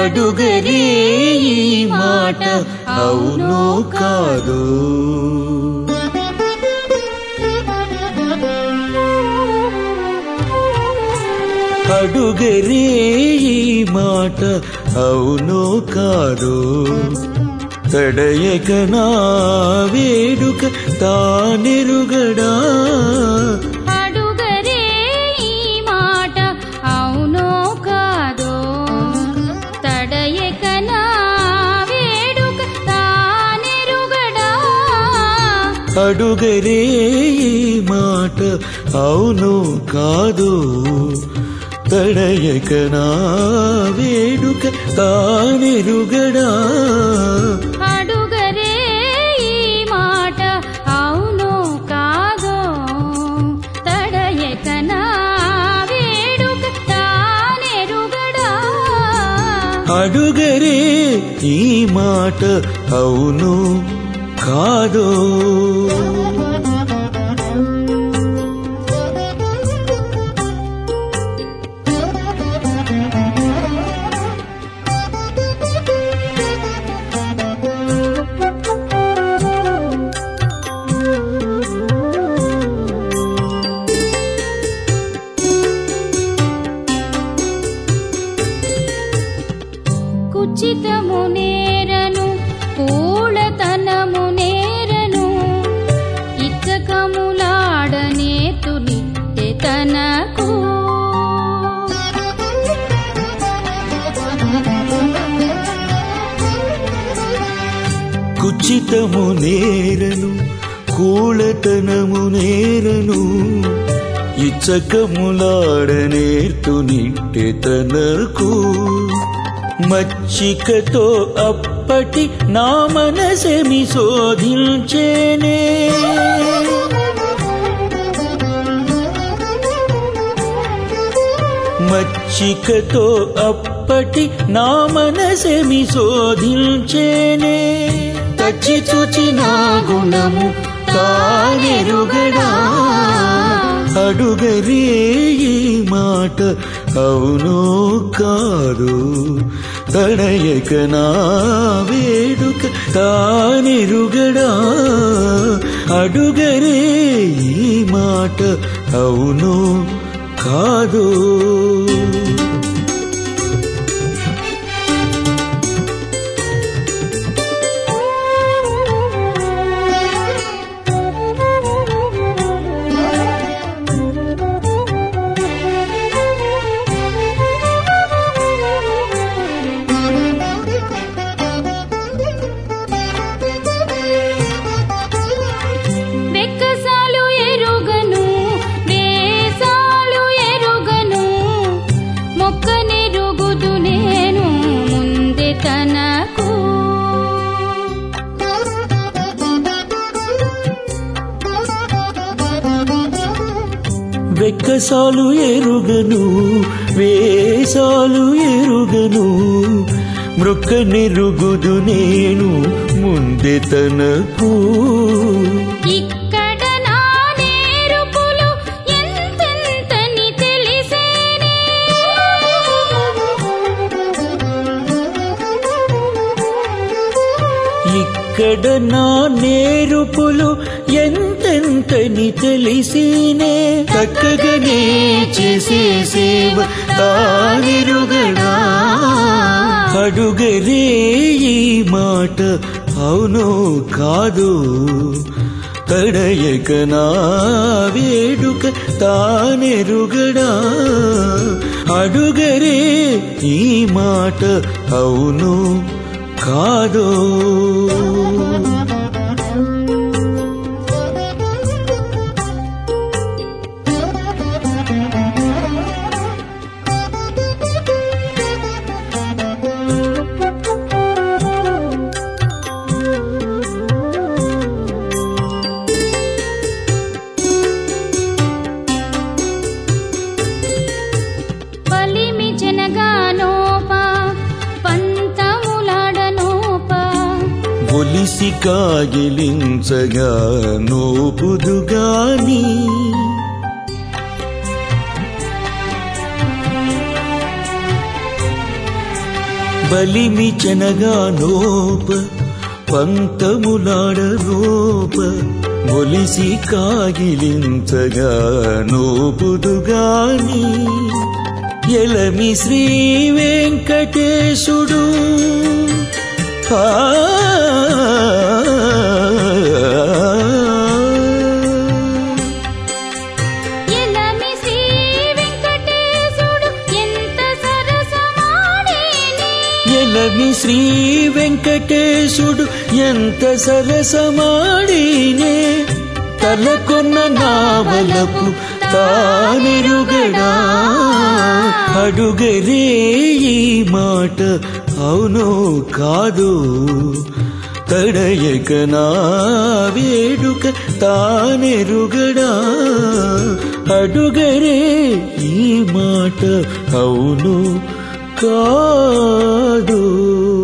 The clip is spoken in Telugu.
అడుగరే ఈ మాట అవునో కాదు అడుగరే ఈ మాట అవునో కాదు తడయక నా వేడుక తానెరుగడా అడుగరే ఈ మాట అవునో కాదో తడయక నా వేడుక తానెరుగడా అడుగరే ఈ మాట అవును కాదు తడయక నా వేడుక తానెరుగడా అడుగరే ఈ మాట అవునో కాదో తడయక నా వేడుక తానెరుగడా అడుగరే ఈ మాట అవును కాదో కుచితము నేరను కూళతనము నేరను ఇచ్చకములాడనేతు నిట్టె తనకు కుచితము నేరను కూళతనము నేరను ఇచ్చకములాడనేర్తు నిట్టె తనకు మచ్చికతో అప్పటి నా మనసెమి శోధించేనే మచ్చికతో అప్పటి నా మనసెమి శోధించేనే తచ్చి చూచి నా గుణము తానెరుగడా అడుగరే ఈ మాట అవునో కాదు తడయక నా వేడుక తానెరుగడా అడుగరే ఈ మాట అవును కాదు వెక్కసాలు ఎరుగను వేసాలు ఎరుగను మొక్కనెరుగుదు నేను ముందే తనకు వెక్కసాలు ఎరుగను వేసాలు ఎరుగను మృక్క నిరుగుదు నేను ముందే తనకు ఇక్కడ నా నేరుపులు ఎంతెంతని తెలిసేనే ఇక్కడ నా నేరుపులు ఎంతెంతని తెలిసినే చక్కగానే చేసే సేవ తానిరుగడా అడుగరే ఈ మాట అవును కాదు తడయక నా వేడుక తానెరుగడా అడుగరే ఈ మాట అవును కాదో పలిమి జనగానోప పంతములాడనోప ఒలిసి కాగిలించగా నోపుదుగాని బలిమి చెనగా నోప పంతములాడ నోప ఒలిసి కాగిలించగా నోపుదుగాని ఎలమి శ్రీ వెంకటేశుడు ఆ ఎలమి శ్రీ వెంకటేశుడు ఎంత సరసమాడేనే ఎలమి శ్రీ వెంకటేశుడు ఎంత సరసమాడినే తలకొన్న నావలపు తానెరుగడా అడుగరే ఈ మాట అవును కాదు తడయక నా వేడుక తానెరుగడా అడుగరే ఈ మాట అవును కాదు